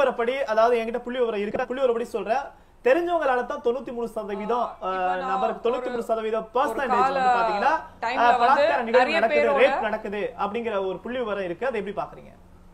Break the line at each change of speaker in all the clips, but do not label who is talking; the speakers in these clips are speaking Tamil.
விவரப்படி அதாவது என்கிட்ட புள்ளி விவரம் இருக்கிற புள்ளி விவரப்படி சொல்றேன் தெரிஞ்சவங்களால தான் தொண்ணூத்தி மூணு சதவீதம்
ஆ, இப்ப
அஹ்,
நான்
நபர் தொண்ணூத்தி மூணு
ஒரு-
சதவீதம்
ஒரு
பர்சன்டேஜ் வந்து
கால
பாத்தீங்கன்னா
timeல
அஹ்,
வந்து
பலாத்கார நிகழ்வு
நிறைய
நடக்குது
பேரோட-
ரேப் நடக்குது அப்படிங்கிற ஒரு புள்ளி விவரம் இருக்கு அதை எப்படி பாக்குறீங்க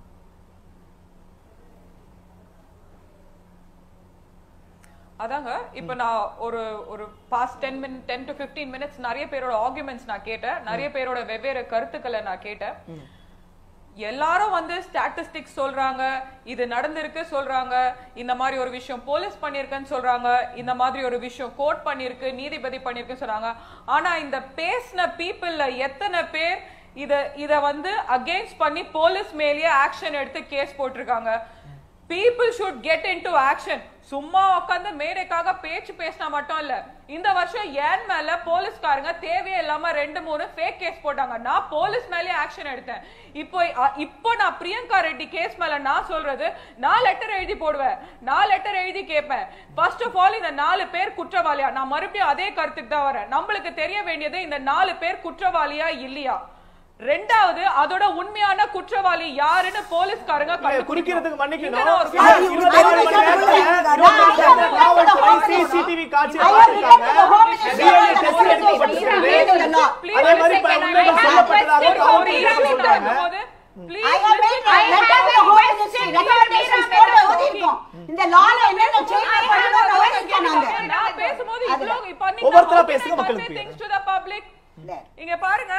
அதாங்க இப்ப நான் ஒரு ஒரு past ten minute ten to fifteen minutes நிறைய பேரோட ஆர்குமெண்ட்ஸ் நான் கேட்டேன் நிறைய பேரோட வெவ்வேறு கருத்துக்களை நான் கேட்டேன் எல்லாரும் வந்து ஸ்டாட்டிஸ்டிக்ஸ் சொல்றாங்க இது நடந்திருக்கு சொல்றாங்க இந்த மாதிரி ஒரு விஷயம் போலீஸ் பண்ணிருக்குன்னு சொல்றாங்க இந்த மாதிரி ஒரு விஷயம் கோர்ட் பண்ணிருக்கு நீதிபதி பண்ணிருக்குன்னு சொல்றாங்க ஆனா இந்த பேசின பீப்புள்ல எத்தனை பேர் இத இத வந்து அகெயின்ஸ்ட் பண்ணி போலீஸ் மேலேயே ஆக்ஷன் எடுத்து கேஸ் போட்டிருக்காங்க people should get into action சும்மா உட்காந்து மேடைக்காக பேச்சு பேசினா மட்டும் இல்ல இந்த வருஷம் ஏன் மேல போலீஸ்காரங்க தேவையே இல்லாம ரெண்டு மூணு ஃபேக் கேஸ் போட்டாங்க நான் போலீஸ் மேலே ஆக்ஷன் எடுத்தேன் இப்போ அ- இப்போ நான் பிரியங்கா ரெட்டி கேஸ் மேல நான் சொல்றது நான் லெட்டர் எழுதி போடுவேன் நான் லெட்டர் எழுதி கேட்பேன் ஃபர்ஸ்ட் ஆஃப் ஆல் இந்த நாலு பேர் குற்றவாளியா நான் மறுபடியும் அதே கருத்துக்கு தான் வரேன் நம்மளுக்கு தெரிய வேண்டியது இந்த நாலு பேர் குற்றவாளியா இல்லையா ரெண்டாவது அதோட உண்மையான குற்றவாளி யாருன்னு போலீஸ்காரங்க
இல்ல, குறிக்கிறதுக்கு மன்னிக்கணும்
இங்க நான் ஒரு
இல்ல,
காரணம்
இருபத்தி நாலு மணி நேரத்துல இருபத்தி நாலு காவல்துறை CCTV காட்சியை பார்த்திருக்காங்க. DNA test எடுக்கப்பட்டிருக்கிறது. அதே மாதிரி இப்ப உண்மைகள் சொல்லப்பட்டதாக
ஒரு- ஒரு
காவல்துறை
ஈரான்
சொல்றாங்க.
நடக்கும்போது, please
I have made
listen.
a letter to the Home Ministry, recommendations போட்டு எழுதியிருக்கோம். இந்த law ல என்னென்ன change பண்ணணும்னு எழுதியிருக்கோம் நாங்க.
நான் பேசும்போது இவ்ளோ பண்ணி
ஒவ்வொருத்தரா பேசுங்க, மக்களுக்கு புரியும்.
things to the public
இல்ல.
இங்க பாருங்க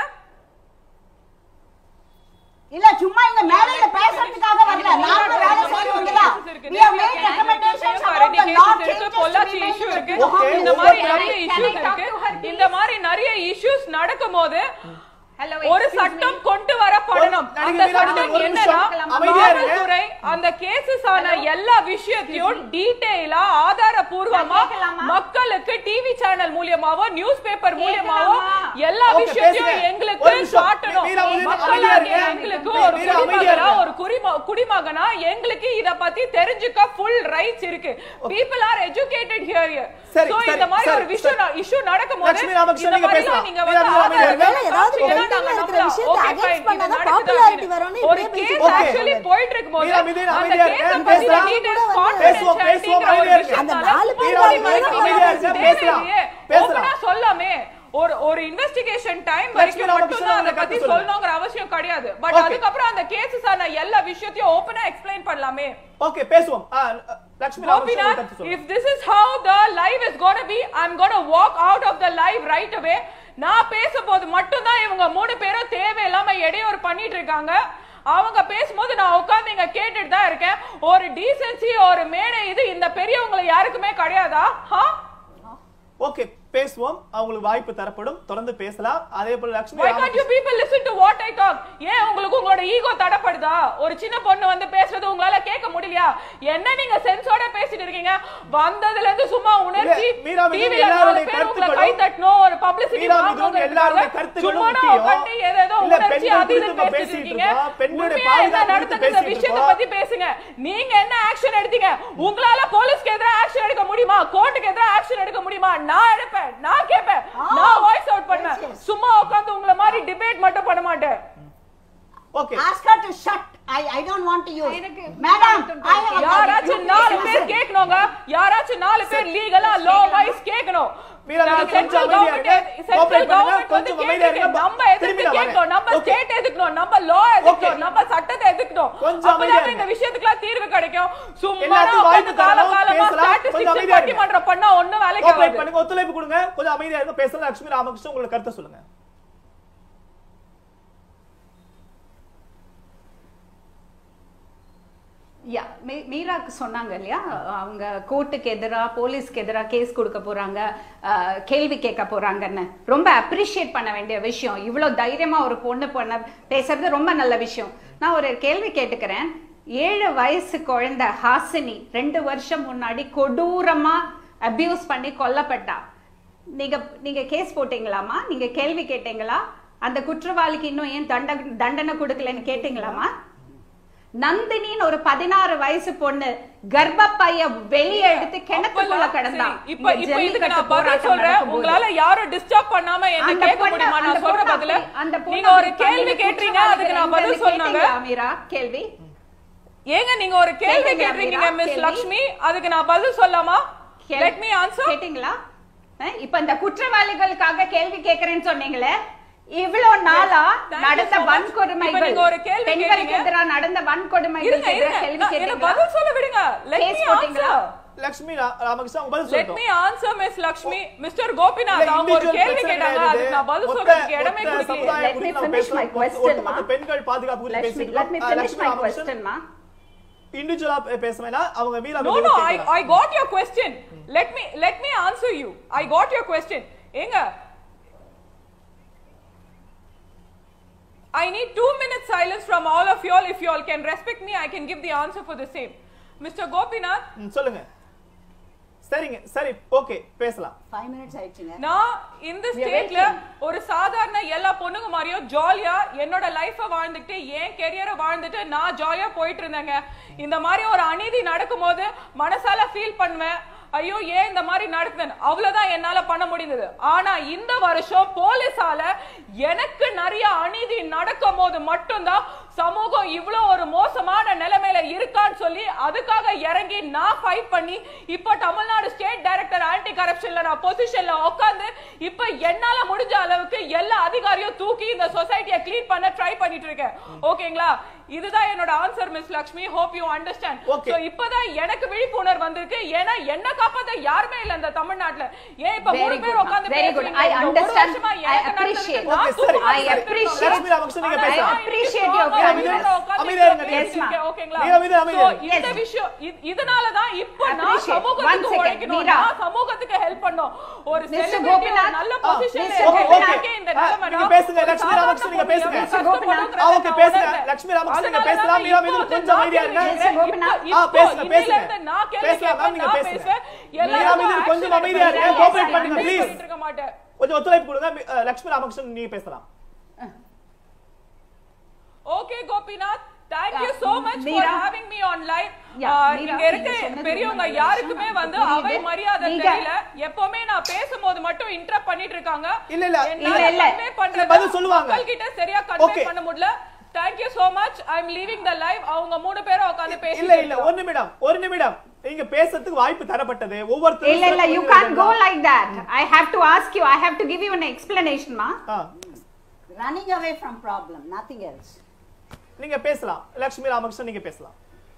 இல்ல சும்மா இங்க மேடையில பேசுறதுக்காக வரல நாங்க வேலை செய்யறவங்க தான் we have made recommendations about the law changes
Pollachi
to be
issue
made.
இருக்கு
Okay,
இந்த மாதிரி
ஒவ்வொரு
நிறைய இஷ்யூஸ் இருக்கு இந்த மாதிரி நிறைய இஷ்யூஸ் நடக்கும்போது ஒரு சட்டம் கொண்டு வரப்படணும்
ஒரு-
அந்த
நடிகை மீரா,
சட்டம்
ஒரு
என்னன்னா
நிமிஷம் அமைதியா இருங்க.
காவல்துறை அந்த கேசஸ் ஆன எல்லா விஷயத்தையும் டீடைலா ஆதாரபூர்வமா
கேட்கலாமா?
மக்களுக்கு டிவி சேனல் மூலியமாவோ நியூஸ் பேப்பர் மூலியமாவோ
கேட்கலாமா?
எல்லா
Okay,
விஷயத்தையும்
பேசுங்க. ஒரு
எங்களுக்கு
நிமிஷம்.
காட்டணும்
மீரா, ஒரு நிமிஷம்
மக்களாகிய
அமைதியா இருங்க.
எங்களுக்கு
மீரா,
ஒரு
அமைதியா
குடிமகனா
இருங்க.
ஒரு குடிம குடிமகனா எங்களுக்கு இத பத்தி தெரிஞ்சுக்க ஃபுல் ரைட்ஸ் இருக்கு பீப்பிள் ஆர் எஜுகேட்டட் ஹியர்
சரி,
சோ
சரி,
இந்த மாதிரி
சரி,
ஒரு விஷயம் இஷ்யூ நடக்கும்போது
லட்சுமி ராமகிருஷ்ணன்
இந்த
நீங்க
மாதிரி
பேசலாம்.
நீங்க
மீரா,
வந்து
மீரா, அமைதியா
ஆதாரம்
இருங்க.
ஒருவேளை ஏதாவது
சாட்சிகளா
trending
நாங்க
இருக்கிற
நம்பலாம்.
விஷயத்தை
Okay,
against
fine, இது
பண்ணாதான்
நடக்குது
popularity
அப்படின்னு.
வரும்னு
ஒரு
இப்படியே
கேஸ்
பேசிட்டு
ஆக்சுவலி
இருக்காங்க.
போயிட்டு இருக்கும்போது
மீரா, மீரா,
அந்த
அமைதியா
கேஸ
இருங்க.
பத்தின
பேசலாம்.
details
பேசுவோம், பேசுவோம்,
confidentiality-ங்கிற ஒரு
அமைதியா இருங்க.
அந்த
விஷயத்தால
நாலு பேர்
மீரா,
அமைதியா
மீரா,
இருங்க,
அமைதியா
பேசலாம்.
இருங்க. தேவையில்லையே.
பேசலாம்.
Open-ஆ சொல்லாமே ஒரு ஒரு இன்வெஸ்டிகேஷன் டைம்
லட்சுமி
வரைக்கும்
ராமகிருஷ்ணன்
மட்டும் தான் அதை
உங்களை
பத்தி
கருத்து சொல்லுங்க.
சொல்லணுங்கிற அவசியம் கிடையாது பட்
Okay.
அதுக்கப்புறம் அந்த கேசஸ் ஆன எல்லா விஷயத்தையும் ஓபனா எக்ஸ்பிளைன் பண்ணலாமே
ஓகே பேசுவோம் ஆ, லட்சுமி ராமகிருஷ்ணன் உங்க
Gopinath,
கருத்து சொல்லுங்க.
if this is how the live is going to be, I'm going to walk out of the live right away. நான் பேசும்போது மட்டும்தான் இவங்க மூணு பேரும் தேவையில்லாம இடையூறு பண்ணிட்டு இருக்காங்க அவங்க பேசும்போது நான் உட்கார்ந்து இங்க கேட்டுட்டு தான் இருக்கேன் ஒரு டீசென்சி ஒரு மேடை இது இந்த பெரியவங்களை யாருக்குமே கிடையாதா ஹா
ஓகே பேசுவோம் அவங்களுக்கு வாய்ப்பு தரப்படும் தொடர்ந்து பேசலாம் அதே போல Lakshmi
Why can't you
Ramakrishnan
people listen to what I talk? ஏன் உங்களுக்கு உங்களோட ஈகோ தடப்படுதா ஒரு சின்ன பொண்ணு வந்து பேசுறது உங்களால கேட்க முடியலையா என்ன நீங்க சென்ஸோட பேசிட்டு இருக்கீங்க வந்ததுல இருந்து சும்மா உணர்ச்சி
இல்ல, மீரா மிதுன்
டிவில நாலு
எல்லாருடைய
பேர் உங்களை
கருத்துக்களும்
கை தட்டணும் ஒரு பப்ளிசிட்டி
மீரா மிதுன் எல்லாருடைய கருத்துக்களும்
சும்மா
முக்கியம்.
உட்கார்ந்து ஏதேதோ
இல்ல,
உணர்ச்சி
பெண்கள்
அது இது
குறித்து இப்ப
பேசிட்டு
பேசிட்டு
இருக்கீங்க
இருக்கோம். பெண்களுடைய
உண்மையா என்ன
பாதுகாப்பு குறித்து
நடந்தது இந்த
பேசிட்டு
விஷயத்தை
இருக்கோம்.
பத்தி பேசுங்க நீங்க என்ன ஆக்ஷன் எடுத்தீங்க உங்களால போலீஸ்க்கு எதிராக ஆக்ஷன் எடுக்க முடியுமா கோர்ட்டுக்கு எதிராக ஆக்ஷன் எடுக்க முடியுமா நான் எடுப்பேன் நான் கேட்பேன் நான் வாய்ஸ் அவுட் பண்ணுவேன்
yes, yes.
சும்மா உட்கார்ந்து உங்களை மாதிரி டிபேட் மட்டும் பண்ண மாட்டேன்
okay
Ask her to shut. I, I don't want to use. Madam, I have a
யாராச்சும் நாலு பேர் கேட்கணுங்க யாராச்சும் நாலு பேர் லீகலா லோ வைஸ் கேட்கணும்
மீரா, நீங்க கொஞ்சம்
சென்ட்ரல்
அமைதியா இருங்க.
கவர்மெண்ட் சென்ட்ரல்
Cooperate பண்ணுங்க.
கவர்மெண்ட் வந்து
கொஞ்சம் அமைதியா இருங்க.
கேட்கணும் நம்ம
திரும்பி
எதிர்த்து
நான் வரேன்.
கேட்கணும் நம்ம
Okay.
ஸ்டேட் எதுக்கணும் நம்ம லா எதுக்கணும் நம்ம சட்டத்தை எதுக்கணும்
கொஞ்சம் அமைதியா
அப்பதான் இந்த
இருங்க.
விஷயத்துக்குலாம் தீர்வு கிடைக்கும் சும்மா
எல்லாத்துக்கும் வாய்ப்பு
உட்கார்ந்து கால
தரணும்.
காலமா
பேசலாம். கொஞ்சம்
ஸ்டாட்டிஸ்டிக்ஸ்
அமைதியா இருங்க.
பட்டிமன்றம் பண்ணா ஒண்ணும் வேலைக்கு
கோஆபரேட்
ஆகாது
பண்ணுங்க ஒத்துழைப்பு கொடுங்க கொஞ்சம் அமைதியா இருங்க பேசலாம் லட்சுமி ராமகிருஷ்ணன் உங்களோட கருத்தை சொல்லுங்க
யா மீ- மீராக்கு சொன்னாங்க இல்லையா அவங்க கோர்ட்டுக்கு எதிராக போலீஸ்க்கு எதிராக கேஸ் கொடுக்க போறாங்க அஹ், கேள்வி கேட்க போறாங்கன்னு ரொம்ப அப்ரிஷியேட் பண்ண வேண்டிய விஷயம் இவ்வளோ தைரியமா ஒரு பொண்ணு பண்ண பேசுறது ரொம்ப நல்ல விஷயம் நான் ஒரு கேள்வி கேட்டுக்கிறேன் ஏழு வயசு குழந்தை ஹாசினி ரெண்டு வருஷம் முன்னாடி கொடூரமா அபியூஸ் பண்ணி கொல்லப்பட்டா நீங்க நீங்க கேஸ் போட்டீங்களாமா நீங்க கேள்வி கேட்டீங்களா அந்த குற்றவாளிக்கு இன்னும் ஏன் தண்ட தண்டனை கொடுக்கலன்னு கேட்டீங்களாமா நந்தினின்னு ஒரு பதினாறு வயசு பொண்ணு கர்ப்பப்பைய வெளியே எடுத்து கிணத்துக்குள்ள கிடந்தா
சரி, இப்ப இப்ப இதுக்கு நான் பதில் சொல்றேன் உங்களால யாரும் டிஸ்டர்ப் பண்ணாம என்ன
அந்த
கேட்க
பொண்ணு-
முடியுமா
அந்த
நான் சொல்ற
பொண்ணு
பதில
அப்படி- அந்த பொண்ணு
நீங்க ஒரு
அப்படி
கேள்வி
பண்ணி
கேட்டீங்க
குற்றவாளிகள்
அதுக்கு நான் பதில்
ரெண்டு
சொன்னாங்க
கேட்டீங்களா, மீரா கேள்வி
ஏங்க நீங்க ஒரு கேள்வி
கேட்டீங்களா,
கேட்டிருக்கீங்க
மீரா?
மிஸ்
கேள்வி?
லக்ஷ்மி அதுக்கு நான் பதில் சொல்லாமா
கே-
லெட் மீ ஆன்சர்
கேட்டீங்களா அஹ், இப்ப இந்த குற்றவாளிகளுக்காக கேள்வி கேக்குறேன்னு சொன்னீங்களே இவ்வளவு நாளா
Thank you
நடந்த
so much. இப்ப
வன்கொடுமைகள்
நீங்க ஒரு கேள்வி
பெண்களுக்கு
கேட்டீங்க.
எதிராக நடந்த வன்கொடுமைகள்
இருங்க
எதிராக
இருங்க
கேள்வி
நான் என்ன
கேட்டீங்களா
பதில் சொல்ல விடுங்க லெட்
கேஸ்
மீ
போட்டீங்களா
ஆன்சர்
லக்ஷ்மி ரா- ராமகிருஷ்ணன் அவங்க பதில்
லெட்
சொல்லட்டும்
me answer miss Lakshmi mister Gopinath
இல்ல,
அவங்க ஒரு
individual
கேள்வி
பிரச்சனை
கேட்டாங்க
கிடையாது.
அதுக்கு நான் பதில்
மொத்த-
சொல்றதுக்கு இடமே
மொத்த
கொடுக்கலையே
சமுதாயம்
Let me
குறித்து நம்ம
finish my
பேசுறோம்.
question,
ஒட்டுமொத்த
ma.
பெண்கள் பாதுகாப்பு குறித்து
Let me,
பேசிட்டு
let me
இருக்கோம்.
finish
Lakshmi
my
Ramakrishnan
question, ma.
இண்டிவிஜுவலா பேச வேணாம் அவங்க மீரா
No,
பதில்
no, I,
கேட்கலாம்.
I got your question. Let me, let me answer you. I got your question. ஏங்க I need two minutes silence from all of y'all. If y'all can respect me, I can give the answer for the same. Mr. Gopinath,
ம், சொல்லுங்க சரிங்க சரி ஓகே பேசலாம்
ஃபைவ் மினிட்ஸ் ஆயிடுச்சுங்க
நான் இந்த
We are
ஸ்டேட்ல
waiting.
ஒரு சாதாரண எல்லா பொண்ணுங்க மாதிரியும் ஜாலியா என்னோட லைஃப வாழ்ந்துட்டு என் கெரியரை வாழ்ந்துட்டு நான் ஜாலியா போயிட்டு இருந்தேங்க இந்த மாதிரி ஒரு அநீதி நடக்கும்போது மனசால ஃபீல் பண்ணுவேன் ஐயோ ஏன் இந்த மாதிரி நடக்குதுன்னு அவ்வளவுதான் என்னால பண்ண முடிந்தது ஆனா இந்த வருஷம் போலீஸால எனக்கு நிறைய அநீதி நடக்கும் போது மட்டும்தான் சமூகம் இவ்வளவு ஒரு மோசமான நிலைமையில இருக்கான்னு சொல்லி அதுக்காக இறங்கி நான் ஃபைட் பண்ணி இப்ப தமிழ்நாடு ஸ்டேட் டைரக்டர் ஆன்டி கரப்ஷன்ல நான் பொசிஷன்ல உட்கார்ந்து இப்ப என்னால முடிஞ்ச அளவுக்கு எல்லா அதிகாரியும் தூக்கி இந்த சொசைட்டியை க்ளீன் பண்ண ட்ரை பண்ணிட்டு இருக்கேன் ஓகேங்களா இதுதான் என்னோட answer miss Lakshmi hope you understand
Okay.
So இப்பதான் எனக்கு விழிப்புணர்வு வந்திருக்கு ஏன்னா என்ன காப்பாத்த யாருமே இல்ல இந்த தமிழ்நாட்டுல ஏன் இப்ப
Very
மூணு
good,
பேர்
ma.
உட்கார்ந்து
Very good.
பேசுறீங்க
I
இந்த ஒரு
understand.
வருஷமா
I
எனக்கு
appreciate.
நடந்ததுக்கு நான்
Okay, சரி,
தூக்கு
I
மாட்டி
appreciate.
லக்ஷ்மி ராமகிருஷ்ணன் நீங்க
ஆனா
பேசலாம்.
I appreciate your
அவங்க
kindness.
வீட்டுல உட்கார்ந்து
அமைதியா இருங்க.
பேசிட்டு
Yes,
இருக்கேன்,
ma'am.
ஓகேங்களா
நீங்க அமைதியா, அமைதியா
So,
இருங்க.
இந்த
Yes.
விஷயம் இ- இதனாலதான் இப்ப நான்
Appreciate. One
சமூகத்துக்கு
second,
உழைக்கணும்
மீரா.
நான் சமூகத்துக்கு ஹெல்ப் பண்ணணும் ஒரு
Mr.
celebrity,
கோபிநாத்.
ஒரு நல்ல
ஆ,
பொசிஷன்ல
Mr.
ஓகே
கோபிநாத்.
ஓகே
இந்த
ஆ,
நிலைமைனா,
நீங்க பேசுங்க
ஒரு
லட்சுமி
சாதாரண
ராமகிருஷ்ணன் நீங்க
பொண்ணு
பேசுங்க
எவ்வளவு
Mr. கோபிநாத்.
கஷ்டப்படுங்கிறத
ஆ, ஓகே,
நான்
பேசுங்க.
உணர்ந்தேன்.
லட்சுமி ராமகிருஷ்ணன் நீங்க
அதனால
பேசலாம்.
தான்
மீரா, மீரா,
இப்போ
கொஞ்சம்
நான்
அமைதியா இருங்க.
கேள்வி
Mr. கோபிநாத்.
இப்போ
ஆ, பேசுங்க,
இன்னில
பேசுங்க.
இருந்து நான் கேள்வி
பேசலாம்,
கேட்பேன்,
நீங்க
நான்
பேசுங்க.
பேசுவேன்.
மீரா,
எல்லாரும்
மீரா, கொஞ்சம்
action
அமைதியா இருங்க.
எடுக்கணும்.
cooperate
Yes,
பண்ணுங்க,
I
please.
பண்ணிட்டு இருக்க மாட்டேன்.
கொஞ்சம் ஒத்துழைப்பு கொடுங்க மி- அஹ், லட்சுமி ராமகிருஷ்ணன் நீங்க பேசலாம்
okay Gopinath thank you
Yeah,
so much for
Meera.
having me on live
Yeah,
ஆஹ்,
மீரா,
இங்க இருக்க
நீங்க சொன்னது
பெரியவங்க
ரொம்ப நல்ல
யாருக்குமே
விஷயம்.
வந்து
புரியுது.
அவை மரியாதை
நீங்க-
தெரியல எப்பவுமே நான் பேசும்போது மட்டும் இன்டரப்ட் பண்ணிட்டு இருக்காங்க
இல்ல, இல்ல.
என்னால
இல்ல, இல்ல.
convey பண்றத
பதில் சொல்லுவாங்க.
மக்கள் கிட்ட சரியா கன்வே
Okay.
பண்ண முடியல thank you so much i am leaving the live அவங்க மூணு பேரும் உட்கார்ந்து
இல்ல
பேசிட்டு
இல்ல ஒரு நிமிடம் ஒரு நிமிடம் நீங்க பேசுறதுக்கு வாய்ப்பு தரப்பட்டது ஒவ்வொருத்தரும்
இல்ல இல்ல you can't go like that i have to ask you i have to give you an explanation ma
ஆ,
running away from problem nothing else
நீங்க பேசலாம் லட்சுமி ராமகிருஷ்ணன் நீங்க பேசலாம்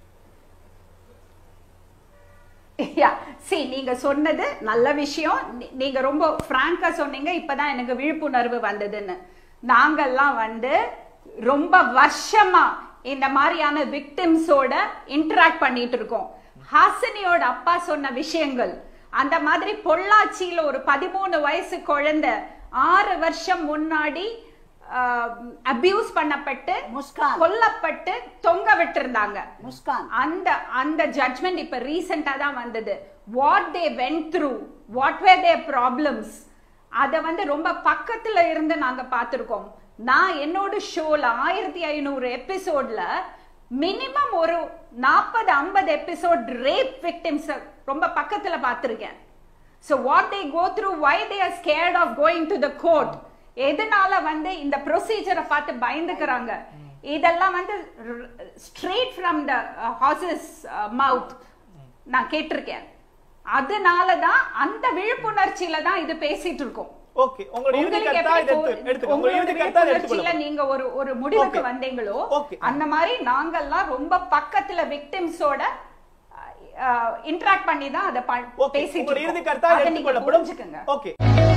yeah see நீங்க சொன்னது நல்ல விஷயம் நீ- நீங்க ரொம்ப பிராங்கா சொன்னீங்க இப்பதான் எனக்கு விழிப்புணர்வு வந்ததுன்னு நாங்கெல்லாம் வந்து ரொம்ப வருஷமா இந்த மாதிரியான விக்டிம்ஸோட இன்டராக்ட் பண்ணிட்டு இருக்கோம் ஹாசினியோட அப்பா சொன்ன விஷயங்கள் அந்த மாதிரி பொள்ளாச்சியில ஒரு பதிமூணு வயசு குழந்தை ஆறு வருஷம் முன்னாடி அபியூஸ் பண்ணப்பட்டு
முஸ்கான்.
கொல்லப்பட்டு தொங்க விட்டிருந்தாங்க
முஸ்கான்
அந்த அந்த ஜட்மெண்ட் இப்ப ரீசெண்டா தான் வந்தது what they went through what were their problems அத வந்து ரொம்ப பக்கத்துல இருந்து நாங்க பார்த்திருக்கோம் நான் என்னோட ஷோல ஆயிரத்தி ஐநூறு எபிசோட்ல மினிமம் ஒரு நாற்பது ஐம்பது எபிசோட் ரேப் விக்டிம்ஸ் ரொம்ப பக்கத்துல பார்த்திருக்கேன் so what they go through why they are scared of going to the court எதனால வந்து இந்த ப்ரொசீஜரை பார்த்து பயந்துக்கிறாங்க இதெல்லாம் வந்து straight from the horse's mouth நான் கேட்டிருக்கேன் அதனால தான் அந்த விழிப்புணர்ச்சியில தான் இது பேசிட்டு இருக்கோம்
ஓகே உங்களுடைய இறுதி
உங்களுக்கு
கருத்தா
எப்படி
இதை
போ-
எடுத்து எடுத்துக்கோங்க உங்களுடைய
உங்களோட
இறுதி கருத்தா இதை
விழிப்புணர்ச்சியில
எடுத்துக்கொள்ளுங்க
நீங்க ஒரு ஒரு முடிவுக்கு
Okay.
வந்தீங்களோ
Okay.
அந்த மாதிரி நாங்கெல்லாம் ரொம்ப பக்கத்துல விக்டிம்ஸோட இன்டராக்ட் பண்ணி தான் அதை ப-
ஓகே
பேசிட்டு
உங்களுடைய இறுதி
இருக்கோம்.
கருத்தா
அதை நீங்க
எடுத்துக்கொள்ளப்படும்
புரிஞ்சுக்கங்க
ஓகே